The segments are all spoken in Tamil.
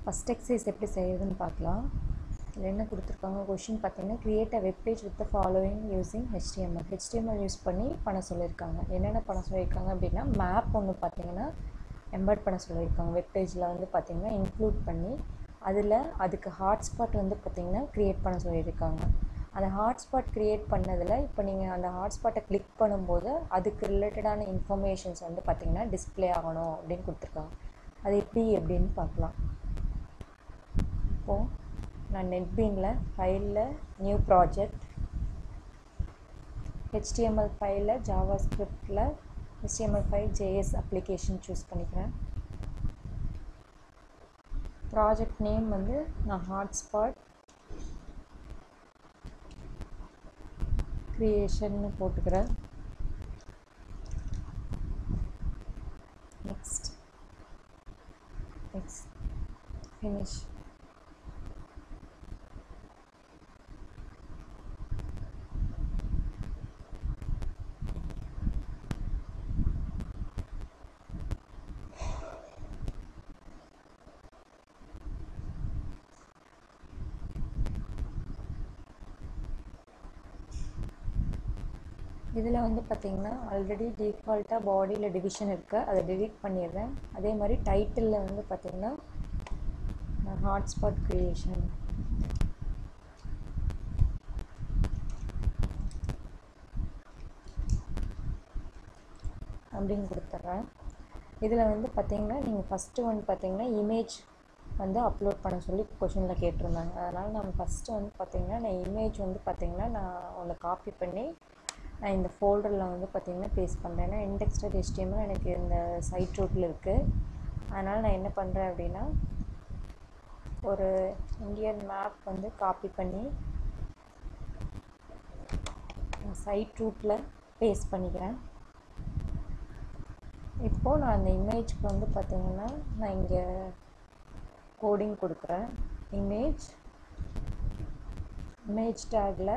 ஃபஸ்ட் எக்ஸசைஸ் எப்படி செய்யுதுன்னு பார்க்கலாம் இதில் என்ன கொடுத்துருக்காங்க கொஷின் பார்த்தீங்கன்னா create a webpage with the following using HTML HTML use பண்ணி பண்ண சொல்லியிருக்காங்க என்னென்ன பண்ண சொல்லியிருக்காங்க அப்படின்னா மேப் ஒன்று பார்த்தீங்கன்னா எம்பர்ட் பண்ண சொல்லியிருக்காங்க வெப்பேஜில் வந்து பார்த்தீங்கன்னா இன்க்ளூட் பண்ணி அதில் அதுக்கு ஹாட்ஸ்பாட் வந்து பார்த்தீங்கன்னா க்ரியேட் பண்ண சொல்லியிருக்காங்க அந்த ஹாட்ஸ்பாட் க்ரியேட் பண்ணதில் இப்போ நீங்கள் அந்த ஹாட்ஸ்பாட்டை கிளிக் பண்ணும்போது அதுக்கு ரிலேட்டடான இன்ஃபர்மேஷன்ஸ் வந்து பார்த்தீங்கன்னா டிஸ்ப்ளே ஆகணும் அப்படின்னு கொடுத்துருக்காங்க அது எப்படி அப்படின்னு பார்க்கலாம் இப்போது நான் நெட்பீனில் ஃபைலில் நியூ ப்ராஜெக்ட் ஹெச்டிஎம்எல் ஃபைலில் ஜாவா ஸ்கிரிப்டில் HTML file JS application choose பண்ணிக்கிறேன் ப்ராஜெக்ட் நேம் வந்து நான் ஹாட்ஸ்பாட் க்ரியேஷன்னு போட்டுக்கிறேன் நெக்ஸ்ட் நெக்ஸ்ட் ஃபினிஷ் இதில் வந்து பார்த்திங்கன்னா ஆல்ரெடி டிஃபால்ட்டாக பாடியில் டிவிஷன் இருக்குது அதை டிலீட் பண்ணிடுறேன் அதே மாதிரி டைட்டிலில் வந்து பார்த்திங்கன்னா நான் ஹாட்ஸ்பாட் க்ரியேஷன் அப்படின்னு கொடுத்துட்றேன் இதில் வந்து பார்த்திங்கன்னா நீங்கள் ஃபஸ்ட்டு வந்து பார்த்திங்கன்னா இமேஜ் வந்து அப்லோட் பண்ண சொல்லி கொஷினில் கேட்டிருந்தாங்க அதனால் நான் ஃபஸ்ட்டு வந்து பார்த்திங்கன்னா நான் இமேஜ் வந்து பார்த்திங்கன்னா நான் ஒன்று காப்பி பண்ணி நான் இந்த ஃபோல்டரில் வந்து பார்த்திங்கன்னா பேஸ்ட் பண்ணுறேன் ஏன்னா இண்டெக்ஸ்டட் ஹெச்டிஎம்எல் எனக்கு இந்த சைட் ரூட்டில் இருக்குது அதனால் நான் என்ன பண்ணுறேன் அப்படின்னா ஒரு இந்தியன் மேப் வந்து காப்பி பண்ணி சைட் ரூட்டில் பேஸ்ட் பண்ணிக்கிறேன் இப்போது நான் அந்த இமேஜ்க்கு வந்து பார்த்திங்கன்னா நான் இங்கே கோடிங் கொடுக்குறேன் இமேஜ் இமேஜ் டேக்கில்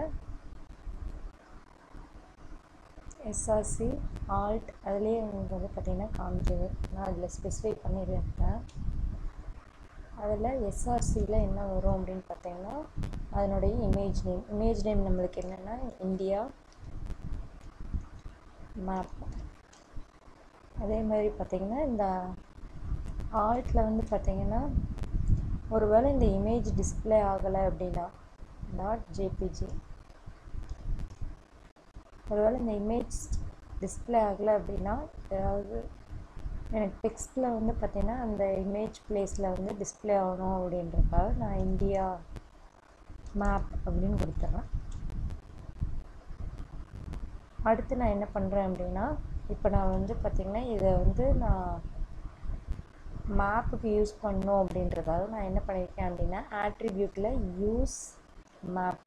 எஸ்ஆர்சி ஆல்ட் அதுலேயே உங்களுக்கு வந்து பார்த்திங்கன்னா காமிச்சது நான் அதில் ஸ்பெசிஃபை பண்ணியிருக்கேன் அதில் எஸ்ஆர்சியில் என்ன வரும் அப்படின்னு பார்த்தீங்கன்னா அதனுடைய இமேஜ் நேம் இமேஜ் நேம் நம்மளுக்கு என்னென்னா இந்தியா மேப் அதே மாதிரி பார்த்திங்கன்னா இந்த ஆல்ட்டில் வந்து பார்த்திங்கன்னா ஒருவேளை இந்த இமேஜ் டிஸ்பிளே ஆகலை அப்படின்னா டாட் ஜேபிஜி ஒருவேளை இந்த இமேஜ் டிஸ்பிளே ஆகலை அப்படின்னா ஏதாவது எனக்கு டெக்ஸ்ட்டில் வந்து பார்த்திங்கன்னா அந்த இமேஜ் பிளேஸில் வந்து டிஸ்பிளே ஆகணும் அப்படின்றக்காக நான் இந்தியா மேப் அப்படின்னு கொடுத்துட்றேன் அடுத்து நான் என்ன பண்ணுறேன் அப்படின்னா இப்போ நான் வந்து பார்த்திங்கன்னா இதை வந்து நான் மேப்புக்கு யூஸ் பண்ணணும் அப்படின்றதால நான் என்ன பண்ணியிருக்கேன் அப்படின்னா ஆட்ரிபியூட்டில் யூஸ் மேப்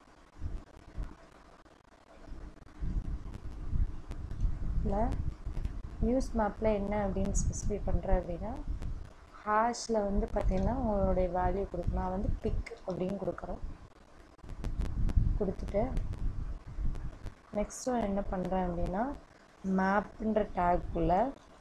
யூஸ் மேப்பில் என்ன அப்படின்னு ஸ்பெசிஃபை பண்ணுறேன் அப்படின்னா ஹேஷில் வந்து பார்த்திங்கன்னா உங்களுடைய வேல்யூ கொடுக்கணும் நான் வந்து பிக் அப்படின்னு கொடுக்குறேன் கொடுத்துட்டு நெக்ஸ்ட்டு என்ன பண்ணுறேன் அப்படின்னா மேப்புன்ற டேக்குள்ளே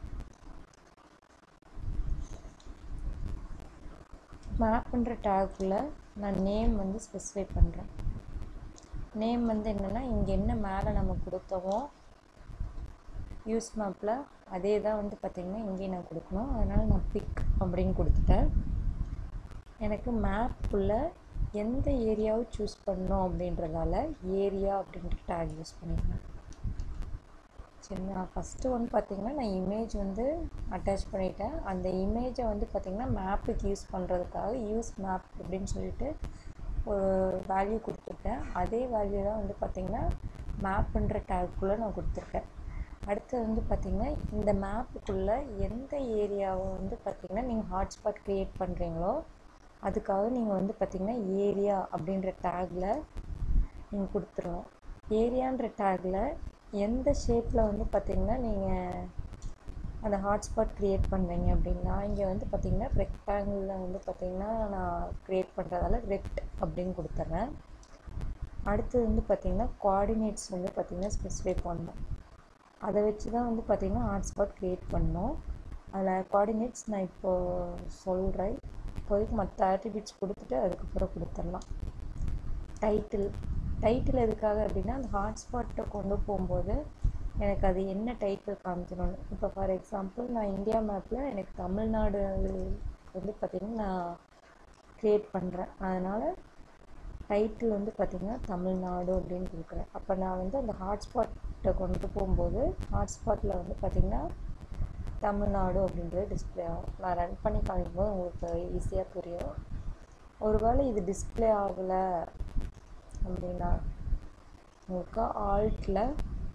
மேப்புன்ற டேக்குள்ளே நான் நேம் வந்து ஸ்பெசிஃபை பண்ணுறேன் நேம் வந்து என்னென்னா இங்கே என்ன மேலே நம்ம கொடுத்தோமோ யூஸ் மேப்பில் அதே தான் வந்து பார்த்திங்கன்னா இங்கேயும் நான் கொடுக்கணும் அதனால் நான் பிக் அப்படின்னு கொடுத்துட்டேன் எனக்கு மேப்புக்குள்ளே எந்த ஏரியாவை சூஸ் பண்ணணும் அப்படின்றதால ஏரியா அப்படின்ற டேக் யூஸ் பண்ணிடுறேன் சரி நான் ஃபஸ்ட்டு வந்து பார்த்திங்கன்னா நான் இமேஜ் வந்து அட்டாச் பண்ணிட்டேன் அந்த இமேஜை வந்து பார்த்திங்கன்னா மேப்புக்கு யூஸ் பண்ணுறதுக்காக யூஸ் மேப் அப்படின்னு சொல்லிட்டு ஒரு வேல்யூ கொடுத்துருக்கேன் அதே வேல்யூ தான் வந்து பார்த்திங்கன்னா மேப்புன்ற டேக்குள்ளே நான் கொடுத்துருக்கேன் அடுத்து வந்து பார்த்திங்கன்னா இந்த மேப்புக்குள்ளே எந்த ஏரியாவை வந்து பார்த்திங்கன்னா நீங்கள் ஹாட்ஸ்பாட் க்ரியேட் பண்ணுறீங்களோ அதுக்காக நீங்கள் வந்து பார்த்திங்கன்னா ஏரியா அப்படின்ற டேக்கில் நீங்கள் கொடுத்துருவோம் ஏரியான்ற டேக்கில் எந்த ஷேப்பில் வந்து பார்த்திங்கன்னா நீங்கள் அந்த ஹாட்ஸ்பாட் க்ரியேட் பண்ணுறீங்க அப்படின்னா இங்கே வந்து பார்த்திங்கன்னா ரெக்டாங்கிளில் வந்து பார்த்திங்கன்னா நான் க்ரியேட் பண்ணுறதால ரெக்ட் அப்படின்னு கொடுத்துட்றேன் அடுத்தது வந்து பார்த்திங்கன்னா கோஆர்டினேட்ஸ் வந்து பார்த்திங்கன்னா ஸ்பெசிஃபை பண்ணணும் அதை வச்சு தான் வந்து பார்த்திங்கன்னா ஹாட்ஸ்பாட் க்ரியேட் பண்ணோம் அதில் கோஆர்டினேட்ஸ் நான் இப்போது சொல்கிறேன் இப்போதைக்கு மற்ற ஆட்ரிபியூட்ஸ் கொடுத்துட்டு அதுக்கப்புறம் கொடுத்துடலாம் டைட்டில் டைட்டில் எதுக்காக அப்படின்னா அந்த ஹாட்ஸ்பாட்டை கொண்டு போகும்போது எனக்கு அது என்ன டைட்டில் காமிக்கணும்னு இப்போ ஃபார் எக்ஸாம்பிள் நான் இந்தியா மேப்பில் எனக்கு தமிழ்நாடு வந்து பார்த்திங்கன்னா நான் க்ரியேட் பண்ணுறேன் அதனால் டைட்டில் வந்து பார்த்திங்கன்னா தமிழ்நாடு அப்படின்னு கொடுக்குறேன் அப்போ நான் வந்து அந்த ஹாட்ஸ்பாட்டை கொண்டு போகும்போது ஹாட்ஸ்பாட்டில் வந்து பார்த்திங்கன்னா தமிழ்நாடு அப்படின்றது டிஸ்பிளே ஆகும் நான் ரன் பண்ணி காமிக்கும்போது உங்களுக்கு ஈஸியாக புரியும் ஒருவேளை இது டிஸ்பிளே ஆகலை அப்படின்னா உங்களுக்கு ஆல்ட்டில்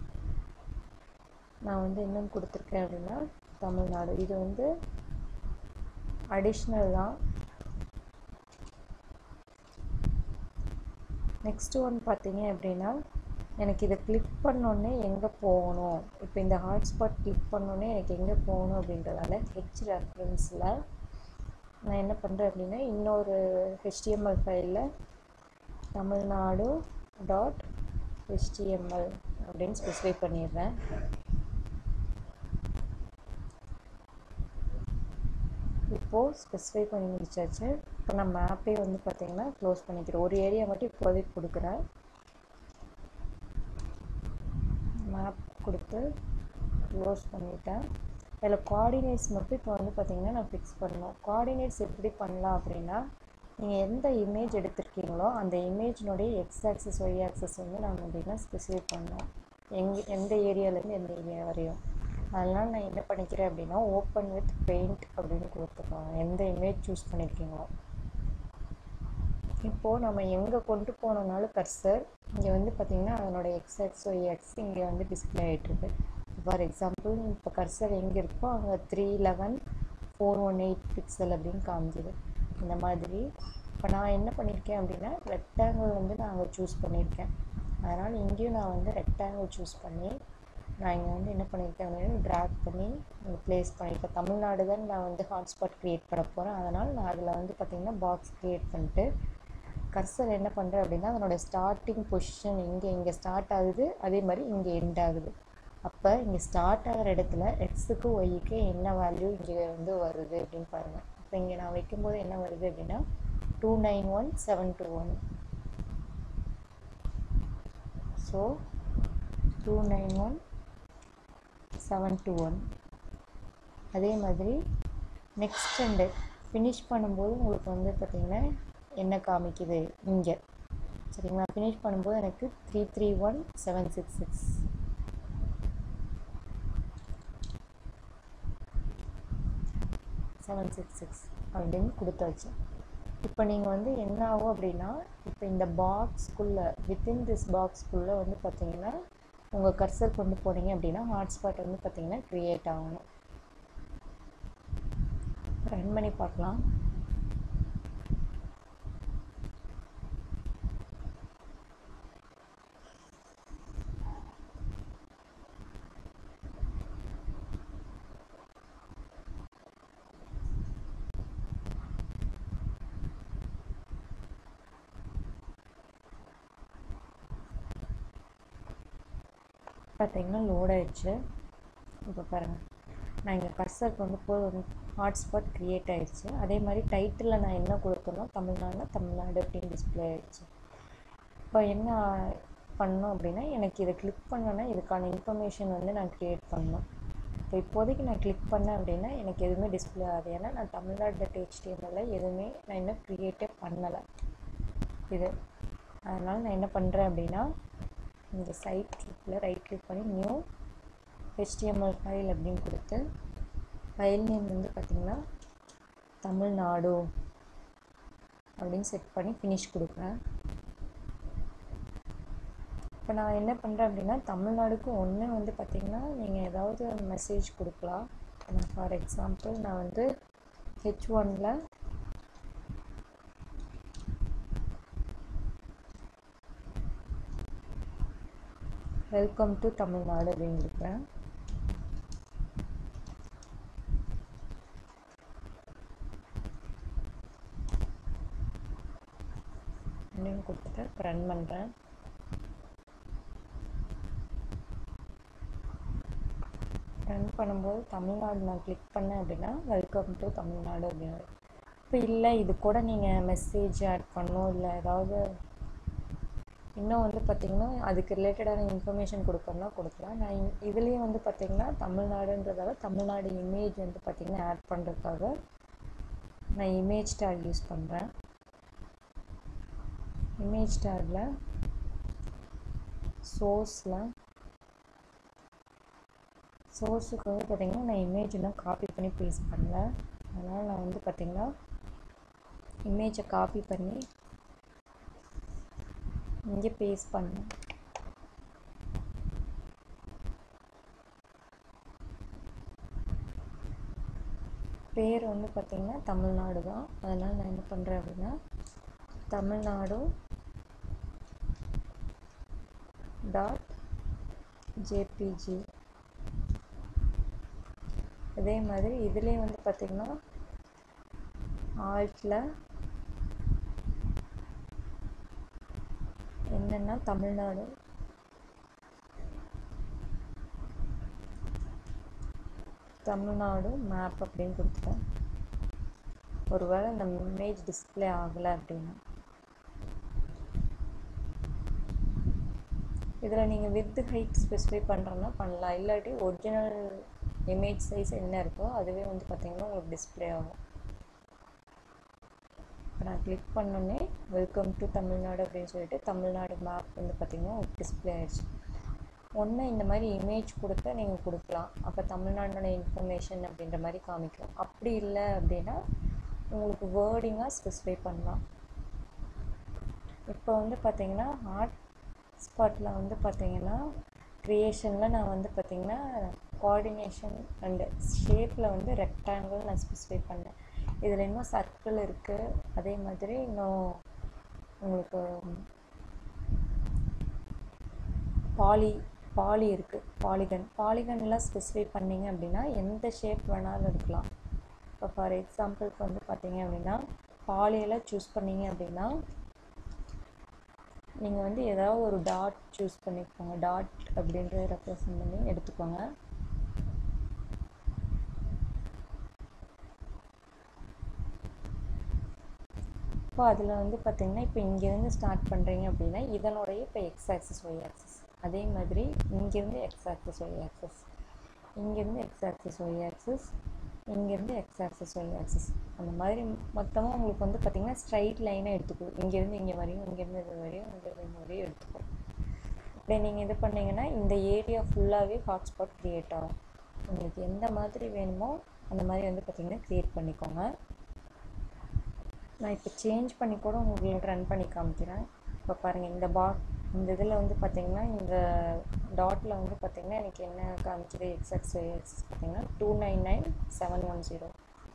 நான் வந்து இன்னும் கொடுத்துருக்கேன் அப்படின்னா தமிழ்நாடு இது வந்து அடிஷ்னல் தான் நெக்ஸ்ட் ஒன் பார்த்தீங்க அப்படின்னா எனக்கு இதை கிளிக் பண்ணோன்னே எங்கே போகணும் இப்போ இந்த ஹாட்ஸ்பாட் கிளிக் பண்ணோன்னே எனக்கு எங்கே போகணும் அப்படின்றதால ஹெச் ரெஃபரன்ஸில் நான் என்ன பண்ணுறேன் அப்படின்னா இன்னொரு ஹெச்டிஎம்எல் ஃபைலில் தமிழ்நாடு டாட் ஹெச்டிஎம்எல் அப்படின்னு ஸ்பெசிஃபை பண்ணிடுறேன் இப்போது ஸ்பெசிஃபை பண்ணி முடிச்சாச்சு இப்போ நான் மேப்பே வந்து பார்த்திங்கன்னா க்ளோஸ் பண்ணிக்கிறேன் ஒரு ஏரியா மட்டும் இப்போதைக்கு கொடுக்குறேன் மேப் கொடுத்து க்ளோஸ் பண்ணிட்டேன் அதில் கோஆர்டினேட்ஸ் மட்டும் இப்போ வந்து பார்த்திங்கன்னா நான் ஃபிக்ஸ் பண்ணணும் கோஆர்டினேட்ஸ் எப்படி பண்ணலாம் அப்படின்னா நீங்கள் எந்த இமேஜ் எடுத்திருக்கீங்களோ அந்த இமேஜினுடைய எக்ஸ் ஆக்சஸ் ஒய் ஆக்சஸ் வந்து நான் அப்படின்னா ஸ்பெசிஃபை பண்ணோம் எங் எந்த ஏரியாலேருந்து எந்த ஏரியா வரையும் அதனால் நான் என்ன பண்ணிக்கிறேன் அப்படின்னா ஓப்பன் வித் பெயிண்ட் அப்படின்னு கொடுத்துருக்கோம் எந்த இமேஜ் சூஸ் பண்ணியிருக்கீங்களோ இப்போது நம்ம எங்கே கொண்டு போனோம்னாலும் கர்சர் இங்கே வந்து பார்த்திங்கன்னா அதனோட எக்ஸ் எக்ஸ் ஒய் எக்ஸ் இங்கே வந்து டிஸ்பிளே ஆகிட்டுருக்கு ஃபார் எக்ஸாம்பிள் இப்போ கர்சர் எங்கே இருக்கோ அங்கே three eleven four one eight pixel அப்படின்னு காமிக்குது இந்த மாதிரி இப்போ நான் என்ன பண்ணியிருக்கேன் அப்படின்னா ரெக்டாங்கிள் வந்து நான் அங்கே சூஸ் பண்ணியிருக்கேன் அதனால் இங்கேயும் நான் வந்து ரெக்டாங்கிள் சூஸ் பண்ணி நான் இங்கே வந்து என்ன பண்ணியிருக்கேன் அப்படின்னா ட்ராக் பண்ணி இங்கே ப்ளேஸ் பண்ணியிருக்கேன் தமிழ்நாடு தான் நான் வந்து ஹாட்ஸ்பாட் க்ரியேட் பண்ண போகிறேன் அதனால் நான் அதில் வந்து பார்த்திங்கன்னா பாக்ஸ் க்ரியேட் பண்ணிட்டு கர்சர் என்ன பண்ணுறேன் அப்படின்னா அதனோட ஸ்டார்டிங் பொசிஷன் இங்கே இங்கே ஸ்டார்ட் ஆகுது அதே மாதிரி இங்கே எண்ட் ஆகுது அப்போ இங்கே ஸ்டார்ட் ஆகிற இடத்துல எக்ஸுக்கு ஒய்க்கு என்ன வேல்யூ இங்கே வந்து வருது அப்படின்னு பாருங்கள் இப்போ இங்கே நான் வைக்கும்போது என்ன வருது அப்படின்னா two nine one seven two one so two nine one seven two one அதே மாதிரி நெக்ஸ்ட் ரெண்டு ஃபினிஷ் பண்ணும்போது உங்களுக்கு வந்து பார்த்திங்கன்னா என்ன காமிக்குது இங்கே சரிங்களா ஃபினிஷ் பண்ணும்போது எனக்கு three three one seven six six seven six six அப்படின்னு கொடுத்தாச்சு இப்போ நீங்கள் வந்து என்ன ஆகும் அப்படின்னா இப்போ இந்த பாக்ஸ்க்குள்ளே வித்தின் திஸ் பாக்ஸ்க்குள்ளே வந்து பார்த்தீங்கன்னா உங்கள் கர்சர் கொண்டு போனீங்க அப்படின்னா ஹாட்ஸ்பாட் வந்து பார்த்தீங்கன்னா க்ரியேட் ஆகணும் ரன் பண்ணி பார்க்கலாம் பார்த்தீங்கன்னா லோட் ஆயிடுச்சு இப்போ பாருங்கள் நான் இங்கே கர்சர் கொண்டு போய் வந்து ஹாட்ஸ்பாட் க்ரியேட் ஆயிடுச்சு அதே மாதிரி டைட்டிலில் நான் என்ன கொடுத்தனோ தமிழ்நாடுனா தமிழ்நாடு அப்படின்னு டிஸ்பிளே ஆயிடுச்சு இப்போ என்ன பண்ணோம் அப்படின்னா எனக்கு இதை கிளிக் பண்ணோன்னா இதுக்கான இன்ஃபர்மேஷன் வந்து நான் க்ரியேட் பண்ணணும் இப்போ இப்போதைக்கு நான் கிளிக் பண்ணேன் அப்படின்னா எனக்கு எதுவுமே டிஸ்பிளே ஆகாது ஏன்னா நான் தமிழ்நாடு டாட் ஹெச்டிஎம்எல்ல எதுவுமே நான் இன்னும் க்ரியேட்டே பண்ணலை இது அதனால் நான் என்ன பண்ணுறேன் அப்படின்னா இந்த சைட் கிளிக்கில் ரைட் கிளிக் பண்ணி நியூ ஹெச்டிஎம்எல் ஃபைல் அப்படின்னு கொடுத்து ஃபைல் நேம் வந்து பார்த்திங்கன்னா தமிழ்நாடு அப்படின்னு செட் பண்ணி ஃபினிஷ் கொடுக்குறேன் இப்போ நான் என்ன பண்ணுறேன் அப்படின்னா தமிழ்நாடுக்கு ஒன்று வந்து பார்த்திங்கன்னா நீங்கள் ஏதாவது மெசேஜ் கொடுக்கலாம் ஃபார் எக்ஸாம்பிள் நான் வந்து ஹெச் ஒனில் வெல்கம் டு தமிழ்நாடு அப்படின்னு கொடுக்குறேன் அப்படின்னு கொடுத்துட்டு ரன் பண்ணுறேன் ரன் பண்ணும்போது தமிழ்நாடு நான் கிளிக் பண்ணேன் அப்படின்னா வெல்கம் டு தமிழ்நாடு அப்படின்னு இப்போ இல்லை இது கூட நீங்கள் மெசேஜ் ஆட் பண்ணணும் இல்லை ஏதாவது இன்னும் வந்து பார்த்திங்கன்னா அதுக்கு ரிலேட்டடான இன்ஃபர்மேஷன் கொடுக்கணும்னா கொடுக்கலாம் நான் இ- இதுலேயும் வந்து பார்த்திங்கன்னா தமிழ்நாடுன்றதால தமிழ்நாடு இமேஜ் வந்து பார்த்திங்கன்னா ஆட் பண்ணுறதுக்காக நான் இமேஜ் டேக் யூஸ் பண்ணுறேன் இமேஜ் டேக்கில் சோர்ஸில் சோர்ஸுக்கு வந்து பார்த்திங்கன்னா நான் இமேஜ் இன்னும் காப்பி பண்ணி பேஸ்ட் பண்ணல அதனால் நான் வந்து பார்த்திங்கன்னா இமேஜை காப்பி பண்ணி இங்கே பேஸ்ட் பண்ணேன் பேர் வந்து பார்த்திங்கன்னா தமிழ்நாடு தான் அதனால் நான் என்ன பண்ணுறேன் அப்படின்னா தமிழ்நாடு டாட் ஜேபிஜி இதே மாதிரி இதுலேயே வந்து பார்த்திங்கன்னா ஆல்ட்டில் என்னென்னா தமிழ்நாடு தமிழ்நாடு மேப் அப்படின்னு கொடுத்துட்டேன் ஒருவேளை இந்த இமேஜ் டிஸ்ப்ளே ஆகலை அப்படின்னா இதில் நீங்கள் வித் ஹைட் ஸ்பெசிஃபை பண்ணுறோன்னா பண்ணலாம் இல்லாட்டி ஒரிஜினல் இமேஜ் சைஸ் என்ன இருக்கோ அதுவே வந்து பார்த்திங்கன்னா உங்களுக்கு டிஸ்ப்ளே ஆகும் இப்போ நான் கிளிக் பண்ணோன்னே வெல்கம் டு தமிழ்நாடு அப்படின்னு சொல்லிட்டு தமிழ்நாடு மேப் வந்து பார்த்திங்கன்னா டிஸ்ப்ளே ஆயிடுச்சு ஒன்று இந்த மாதிரி இமேஜ் கொடுத்தா நீங்கள் கொடுக்கலாம் அப்போ தமிழ்நாடோட இன்ஃபர்மேஷன் அப்படின்ற மாதிரி காமிக்கும் அப்படி இல்லை அப்படின்னா உங்களுக்கு வேர்டிங்காக ஸ்பெசிஃபை பண்ணலாம் இப்போ வந்து பார்த்தீங்கன்னா ஹாட் ஸ்பாட்டில் வந்து பார்த்தீங்கன்னா க்ரியேஷனில் நான் வந்து பார்த்தீங்கன்னா கோஆர்டினேஷன் அண்டு ஷேப்பில் வந்து ரெக்டாங்கிள் நான் ஸ்பெசிஃபை பண்ணேன் இதில் இன்னும் சர்க்கிள் இருக்குது அதே மாதிரி இன்னும் உங்களுக்கு பாலி பாலி இருக்குது பாலிகன் பாலிகன் எல்லாம் ஸ்பெசிஃபை பண்ணீங்க அப்படின்னா எந்த ஷேப் வேணாலும் இருக்கலாம் இப்போ ஃபார் எக்ஸாம்பிளுக்கு வந்து பார்த்தீங்க அப்படின்னா பாலியெல்லாம் சூஸ் பண்ணீங்க அப்படின்னா நீங்கள் வந்து ஏதாவது ஒரு டாட் சூஸ் பண்ணிக்கோங்க டாட் அப்படின்றத ரெப்ரசன்ட் பண்ணி எடுத்துக்கோங்க இப்போ அதில் வந்து பார்த்தீங்கன்னா இப்போ இங்கேருந்து ஸ்டார்ட் பண்ணுறீங்க அப்படின்னா இதனுடைய இப்போ எக்ஸ் ஆக்சஸ் ஒய் ஆக்சஸ் அதே மாதிரி இங்கேருந்து எக்ஸ் ஆக்சஸ் ஒய் ஆக்சஸ் இங்கேருந்து எக்ஸ் ஆக்சஸ் ஒய் ஆக்சஸ் இங்கேருந்து எக்ஸ் ஆக்சஸ் ஒய் ஆக்சஸ் அந்த மாதிரி மொத்தமாக உங்களுக்கு வந்து பார்த்திங்கன்னா ஸ்ட்ரைட் லைனாக எடுத்துக்கும் இங்கேருந்து இங்கே வரையும் இங்கேருந்து இது வரையும் இங்கேருந்து இங்கே வரையும் எடுத்துக்கும் இப்படி நீங்கள் இது பண்ணீங்கன்னா இந்த ஏரியா ஃபுல்லாகவே ஹாட்ஸ்பாட் க்ரியேட் ஆகும் உங்களுக்கு எந்த மாதிரி வேணுமோ அந்த மாதிரி வந்து பார்த்திங்கன்னா க்ரியேட் பண்ணிக்கோங்க நான் இப்போ சேஞ்ச் பண்ணி கூட உங்களுக்கு ரன் பண்ணி காமிக்கிறேன் இப்போ பாருங்கள் இந்த பா இந்த இதில் வந்து பார்த்தீங்கன்னா இந்த டாட்டில் வந்து பார்த்தீங்கன்னா எனக்கு என்ன காமிக்குது எக்ஸ்எக்ஸ் எக்ஸ் பார்த்தீங்கன்னா two nine nine seven one zero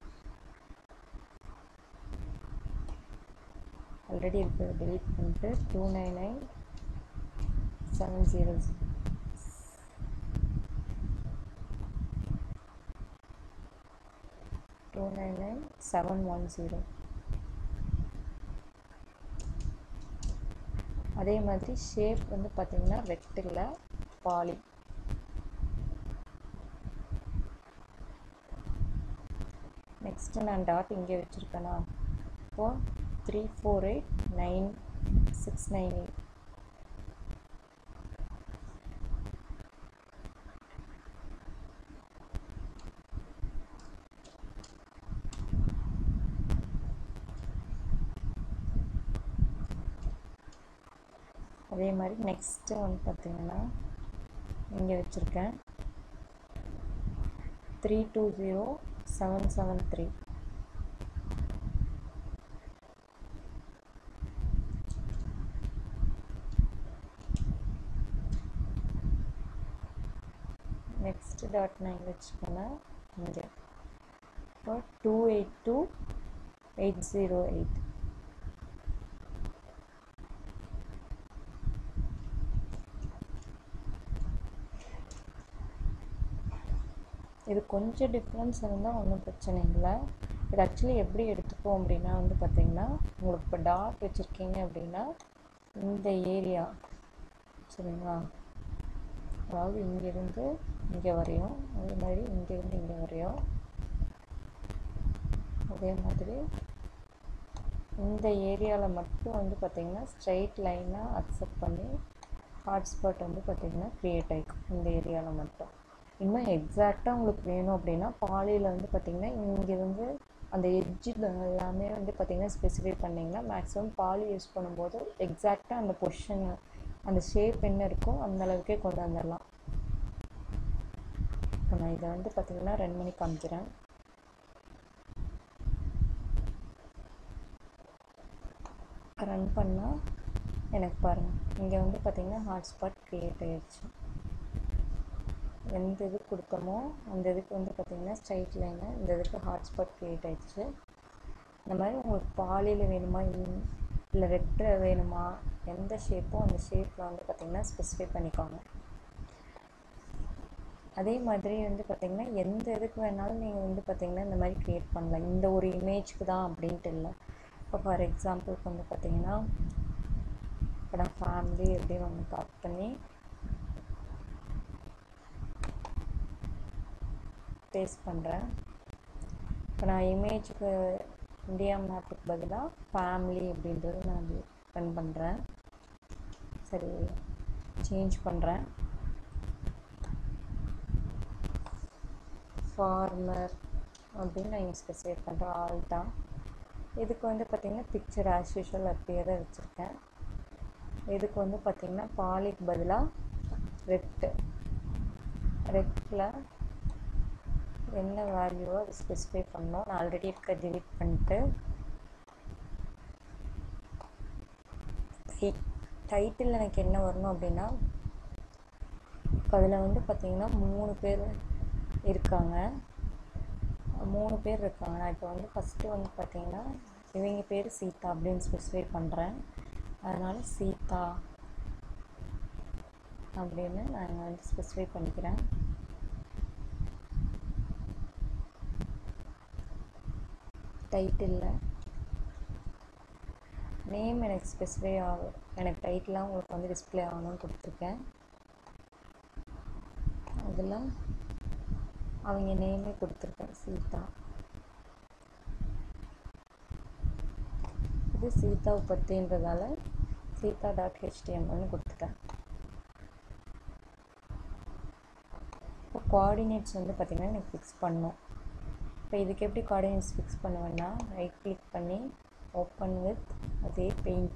already இருக்குது delete பண்ணிட்டு two nine nine seven zero two nine nine seven one zero அதே மாதிரி ஷேப் வந்து பார்த்தீங்கன்னா ரெக்டில் பாலி நெக்ஸ்ட்டு நான் டாட் இங்கே வச்சுருக்கேனா இப்போது three four eight nine six nine eight அதே மாதிரி நெக்ஸ்ட்டு வந்து பார்த்தீங்கன்னா இங்கே வச்சுருக்கேன் three two zero seven seven three next dot நான் இங்கே வச்சுக்கோங்க இங்கே இப்போ two eight two eight zero eight இது கொஞ்சம் டிஃப்ரென்ஸ் இருந்தால் ஒன்றும் பிரச்சனை இல்லை இது ஆக்சுவலி எப்படி எடுத்துப்போம் அப்படின்னா வந்து பார்த்திங்கன்னா உங்களுக்கு இப்போ டாட் வச்சுருக்கீங்க அப்படின்னா இந்த ஏரியா சரிங்களா அதாவது இங்கேருந்து இங்கே வரையும் அதே மாதிரி இங்கேருந்து இங்கே வரையும் அதே மாதிரி இந்த ஏரியாவில் மட்டும் வந்து பார்த்திங்கன்னா ஸ்ட்ரைட் லைனாக அக்செப்ட் பண்ணி ஹாட்ஸ்பாட் வந்து பார்த்திங்கன்னா க்ரியேட் ஆகிக்கும் இந்த ஏரியாவில் மட்டும் இன்னும் எக்ஸாக்டாக உங்களுக்கு வேணும் அப்படின்னா பாலியில் வந்து பார்த்திங்கன்னா இங்கேருந்து அந்த எட்ஜில் எல்லாமே வந்து பார்த்திங்கன்னா ஸ்பெசிஃபை பண்ணிங்கன்னா மேக்ஸிமம் பாலி யூஸ் பண்ணும்போது எக்ஸாக்டாக அந்த பொசிஷன் அந்த ஷேப் என்ன இருக்கோ அந்த அளவுக்கே கொண்டு வந்துடலாம் இப்போ நான் இதை வந்து பார்த்திங்கன்னா ரன் பண்ணி காமிக்கிறேன் ரன் பண்ணால் எனக்கு பாருங்கள் இங்கே வந்து பார்த்திங்கன்னா ஹாட்ஸ்பாட் க்ரியேட் ஆயிடுச்சு எந்த இது கொடுத்தோமோ அந்த இதுக்கு வந்து பார்த்திங்கன்னா ஸ்ட்ரைட் லைனு இந்த இதுக்கு ஹாட்ஸ்பாட் க்ரியேட் ஆயிடுச்சு இந்த மாதிரி உங்களுக்கு பாலியில் வேணுமா இல்லை ரெட்டில் வேணுமா எந்த ஷேப்போ அந்த ஷேப்பில் வந்து பார்த்திங்கன்னா ஸ்பெசிஃபை பண்ணிக்கோங்க அதே மாதிரி வந்து பார்த்திங்கன்னா எந்த இதுக்கு வேணாலும் நீங்கள் வந்து பார்த்திங்கன்னா இந்த மாதிரி க்ரியேட் பண்ணலாம் இந்த ஒரு இமேஜ்க்கு தான் அப்படின்ட்டு இல்லை இப்போ ஃபார் எக்ஸாம்பிளுக்கு வந்து பார்த்திங்கன்னா இப்போ நான் ஃபேமிலி அப்படின்னு ஒன்று காட் பண்ணி பேஸ்ட் பண்ணுறேன் இப்போ நான் இமேஜுக்கு இந்தியா மேப்புக்கு பதிலாக ஃபேமிலி அப்படின்றது நான் ரன் பண்ணுறேன் சரி சேஞ்ச் பண்ணுறேன் ஃபார்மர் அப்படின்னு நான் இங்கே ஸ்பெசிஃபை பண்ணுறேன் ஆல் தான் இதுக்கு வந்து பார்த்திங்கன்னா பிக்சர் ஆஸ் யூஷுவல் அப்படியே தான் வச்சுருக்கேன் இதுக்கு வந்து பார்த்திங்கன்னா பாலிக்கு பதிலாக ரெட்டு ரெட்டில் என்ன வேல்யூவோ அதை ஸ்பெசிஃபை பண்ணோம் நான் ஆல்ரெடி இருக்க டிலீட் பண்ணிட்டு டைட்டில் எனக்கு என்ன வரணும் அப்படின்னா இப்போ அதில் வந்து பார்த்திங்கன்னா மூணு பேர் இருக்காங்க மூணு பேர் இருக்காங்க நான் இப்போ வந்து ஃபஸ்ட்டு வந்து பார்த்திங்கன்னா இவங்க பேர் சீதா அப்படின்னு ஸ்பெசிஃபை பண்ணுறேன் அதனால் சீதா அப்படின்னு நான் வந்து ஸ்பெசிஃபை பண்ணிக்கிறேன் டைட்டிலில் நேம் எனக்கு ஸ்பெசிஃபை ஆகும் எனக்கு டைட்டிலாக உங்களுக்கு வந்து டிஸ்பிளே ஆகணும்னு கொடுத்துருக்கேன் அதில் அவங்க நேமே கொடுத்துருக்கேன் சீதா இது சீதாவை பற்றின்றதால சீதா டாட் ஹெச்டிஎம்எல்னு கொடுத்துட்டேன் இப்போ கோஆர்டினேட்ஸ் வந்து பார்த்திங்கன்னா எனக்கு ஃபிக்ஸ் பண்ணணும் இப்போ இதுக்கு எப்படி கோஆர்டினேட்ஸ் ஃபிக்ஸ் பண்ணுவேன்னா ரைட் கிளிக் பண்ணி ஓப்பன் வித் அதே பெயிண்ட்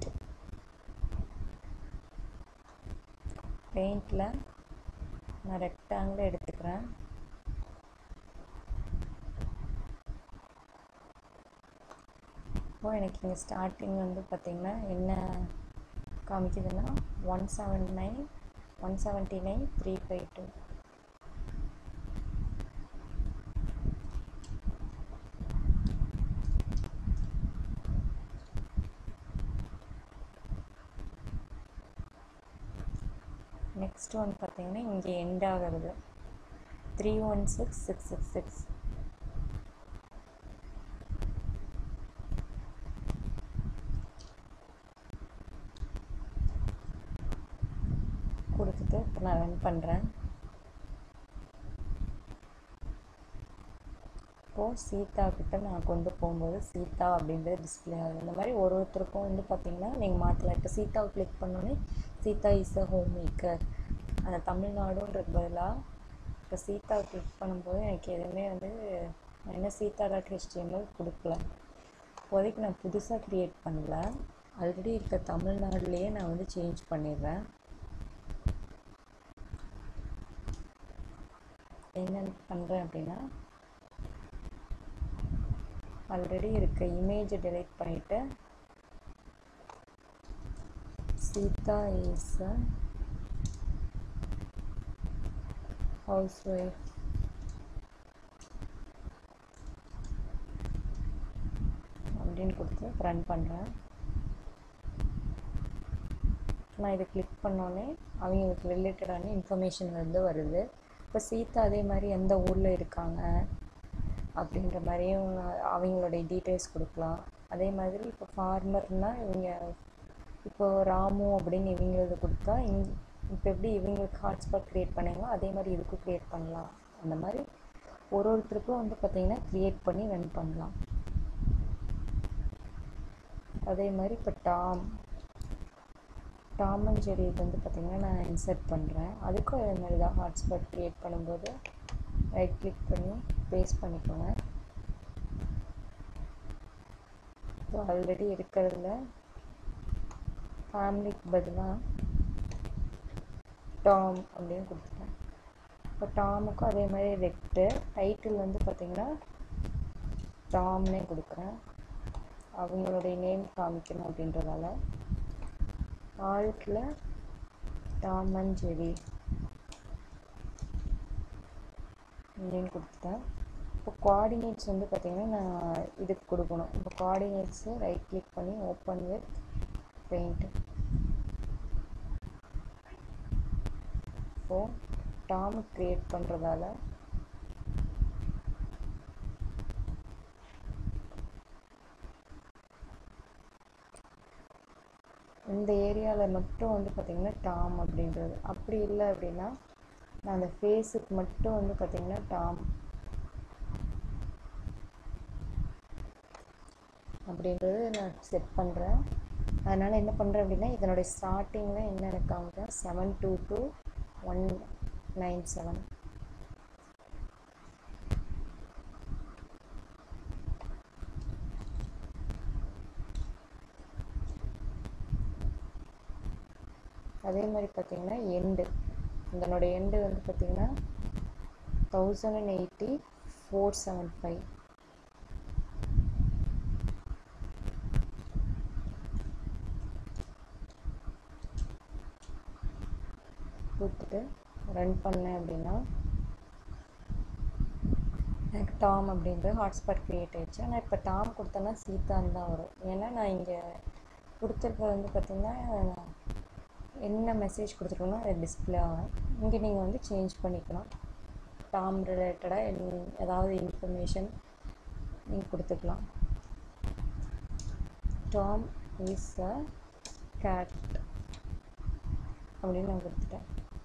பெயிண்டில் நான் ரெக்டாங்கிள் எடுத்துக்கிறேன் இப்போ எனக்கு இங்கே ஸ்டார்டிங் வந்து பார்த்திங்கன்னா என்ன காமிக்குதுன்னா one seven nine one seventy nine three five two next one பார்த்தீங்கன்னா இங்கே எண்ட் ஆகிறது three one six six six six கொடுத்துட்டு இப்போ நான் ரன் பண்ணுறேன் இப்போது சீதா கிட்ட நான் கொண்டு போகும்போது சீதா அப்படின்றது டிஸ்பிளே ஆகுது இந்த மாதிரி ஒரு ஒருத்தருக்கும் வந்து பார்த்திங்கன்னா நீங்கள் மாற்றலாம் இப்போ சீதாவை கிளிக் பண்ணோன்னே Sita is a home maker அந்த தமிழ்நாடுன்றது பதிலாக இப்போ சீதாவை கிளிக் பண்ணும்போது எனக்கு எதுவுமே வந்து நான் என்ன சீதா டாட் ஹெச்டிஎம்எல் கொடுக்கல இப்போதைக்கு நான் புதுசாக க்ரியேட் பண்ணல ஆல்ரெடி இருக்க தமிழ்நாடுலேயே நான் வந்து சேஞ்ச் பண்ணிடுறேன் என்ன பண்ணுறேன் அப்படின்னா ஆல்ரெடி இருக்க இமேஜை டெலீட் பண்ணிவிட்டு Sita is a housewife அப்படின்னு கொடுத்து ரன் பண்ணுறேன் நான் இதை கிளிக் பண்ணோன்னே அவங்களுக்கு ரிலேட்டடான இன்ஃபர்மேஷன் வந்து வருது இப்போ சீதா அதே மாதிரி எந்த ஊரில் இருக்காங்க அப்படின்ற மாதிரியும் அவங்களுடைய டீட்டெயில்ஸ் கொடுக்கலாம் அதே மாதிரி இப்போ ஃபார்மர்னால் இவங்க இப்போ ராமு அப்படின்னு இவங்களது கொடுத்தா இங் இப்போ எப்படி இவங்களுக்கு ஹாட்ஸ்பாட் க்ரியேட் பண்ணீங்களோ அதே மாதிரி இதுக்கும் க்ரியேட் பண்ணலாம் அந்த மாதிரி ஒரு ஒருத்தருக்கும் வந்து பார்த்திங்கன்னா க்ரியேட் பண்ணி ரன் பண்ணலாம் அதே மாதிரி இப்போ டாம் டாம் அண்ட் ஜெரி இது வந்து பார்த்திங்கன்னா நான் இன்சர்ட் பண்ணுறேன் அதுக்கும் அதே மாதிரி தான் ஹாட்ஸ்பாட் க்ரியேட் பண்ணும்போது ரைட் கிளிக் பண்ணி பேஸ்ட் பண்ணிக்கோங்க இப்போ ஆல்ரெடி இருக்கிறதுல ஃபேமிலிக்கு பதிலாக டாம் அப்படின்னு கொடுத்துட்டேன் இப்போ டாமுக்கும் அதே மாதிரி ரெக்டு டைட்டில் வந்து பார்த்திங்கன்னா டாம்னே கொடுக்குறேன் அவங்களுடைய நேம் காமிக்கணும் அப்படின்றதால ஆல்ட்டில் டாம் அண்ட் ஜெரி அப்படின்னு கொடுத்துட்டேன் இப்போ கோஆர்டினேட்ஸ் வந்து பார்த்திங்கன்னா நான் இதுக்கு கொடுக்கணும் இப்போ கோஆர்டினேட்ஸு ரைட் கிளிக் பண்ணி ஓப்பன் வித் பெயிண்ட் இப்போது டாம் க்ரியேட் பண்ணுறதால இந்த ஏரியாவில் மட்டும் வந்து பார்த்திங்கன்னா டாம் அப்படின்றது அப்படி இல்லை அப்படின்னா நான் அந்த ஃபேஸுக்கு மட்டும் வந்து பார்த்திங்கன்னா டாம் அப்படின்றது நான் செட் பண்ணுறேன் அதனால் என்ன பண்ணுறேன் அப்படின்னா இதனுடைய ஸ்டார்டிங்கில் என்ன எனக்கு காமிக்கிறேன் seven two two one nine seven அதே மாதிரி பார்த்திங்கன்னா எண்டு இதனோட எண்டு வந்து பார்த்திங்கன்னா thousand and eighty four seven five கொடுத்துட்டு ரன் பண்ணேன் அப்படின்னா எனக்கு டாம் அப்படின்ற ஹாட்ஸ்பாட் க்ரியேட் ஆயிடுச்சு ஆனால் இப்போ டாம் கொடுத்தேன்னா சீதான் தான் வரும் ஏன்னா நான் இங்கே கொடுத்துருக்கிறது வந்து பார்த்திங்கன்னா என்ன மெசேஜ் கொடுத்துருக்கோன்னா அது டிஸ்பிளே ஆகும் இங்கே நீங்கள் வந்து சேஞ்ச் பண்ணிக்கலாம் டாம் ரிலேட்டடாக ஏதாவது இன்ஃபர்மேஷன் நீங்கள் கொடுத்துக்கலாம் டாம் இஸ் அ கேட் அப்படின்னு நான் கொடுத்துட்டேன்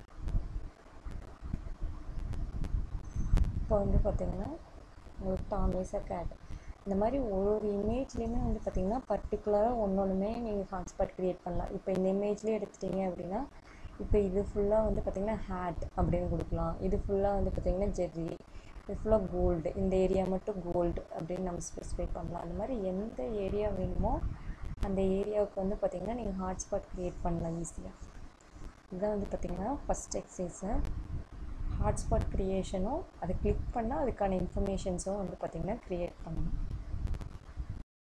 இப்போ வந்து பார்த்திங்கன்னா உங்களுக்கு டாம் இஸ் அ கேட் இந்த மாதிரி ஒரு ஒரு இமேஜ்லேயுமே வந்து பார்த்திங்கன்னா பர்டிகுலராக ஒன்று ஒன்றுமே நீங்கள் ஹாட்ஸ்பாட் க்ரியேட் பண்ணலாம் இப்போ இந்த இமேஜ்லேயே எடுத்துட்டீங்க அப்படின்னா இப்போ இது ஃபுல்லாக வந்து பார்த்திங்கன்னா ஹேட் அப்படின்னு கொடுக்கலாம் இது ஃபுல்லாக வந்து பார்த்திங்கன்னா ஜெர்ரி இது ஃபுல்லாக கோல்டு இந்த ஏரியா மட்டும் கோல்டு அப்படின்னு நம்ம ஸ்பெசிஃபை பண்ணலாம் அந்த மாதிரி எந்த ஏரியா வேணுமோ அந்த ஏரியாவுக்கு வந்து பார்த்திங்கன்னா நீங்கள் ஹாட்ஸ்பாட் க்ரியேட் பண்ணலாம் ஈஸியாக இதுதான் வந்து பார்த்திங்கன்னா ஃபஸ்ட் எக்ஸசைஸு ஹாட்ஸ்பாட் க்ரியேஷனும் அதை கிளிக் பண்ணால் அதுக்கான இன்ஃபர்மேஷன்ஸும் வந்து பார்த்திங்கன்னா க்ரியேட் பண்ணணும்